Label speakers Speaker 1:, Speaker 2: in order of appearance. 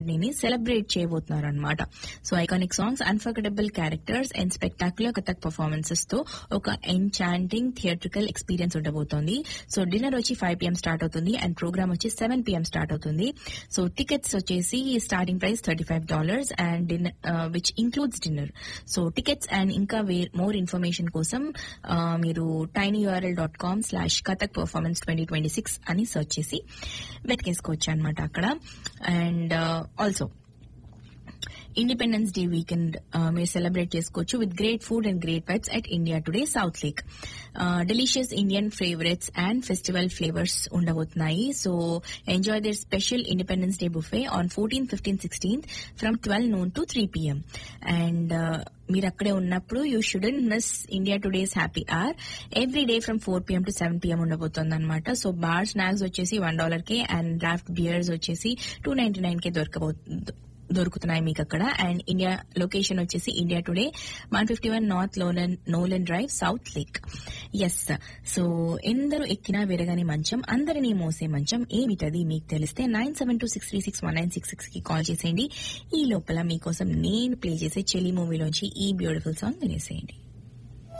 Speaker 1: ని సెలబ్రేట్ చేయబోతున్నారు అనమాట so iconic songs unforgettable characters and spectacular Kathak performances తో ఒక ఎన్చాంటింగ్ థియేట్రికల్ ఎక్స్పీరియన్స్ ఉండబోతోంది సో డిన్నర్ వచ్చి ఫైవ్ పిఎం స్టార్ట్ అవుతుంది అండ్ ప్రోగ్రామ్ వచ్చి సెవెన్ పిఎం స్టార్ట్ అవుతుంది సో టికెట్స్ వచ్చేసి starting price thirty five dollars and dinner which includes dinner so tickets and ఇంకా more information కోసం uh, మీరు tinyurl.com dot com slash Kathak performance twenty twenty six అని search చేసి వెతికేసుకోవచ్చు అనమాట అక్కడ and also independence day weekend మీరు సెలబ్రేట్ చేసుకోవచ్చు with great food and great vibes at India Today South Lake delicious Indian favourites and festival flavours ఉండబోతున్నాయి so enjoy their special independence day buffet on fourteen fifteen sixteenth from twelve noon to three PM and మీరు అక్కడే ఉన్నప్పుడు you shouldn't miss India Today's happy hour every day from four PM to seven PM ఉండబోతుంది అనమాట so bar snacks వచ్చేసి one dollar K and draft beers వచ్చేసి two ninety nine కే దొరకబో దొరుకుతున్నాయి మీకు అక్కడ అండ్ ఇండియా లొకేషన్ వచ్చేసి India Today one fifty one north లోలన్ నోలన్ డ్రైవ్ సౌత్ లేక్ ఎస్ సో ఎందరు ఎక్కినా విరగని మంచం అందరినీ మోసే మంచం ఏమిటది మీకు తెలిస్తే nine seven two six three six one nine six six కి కాల్ చేసేయండి ఈ లోపల మీకోసం నేను ప్లే చేసే చెలి మూవీలోంచి ఈ బ్యూటిఫుల్ సాంగ్ వినేసేయండి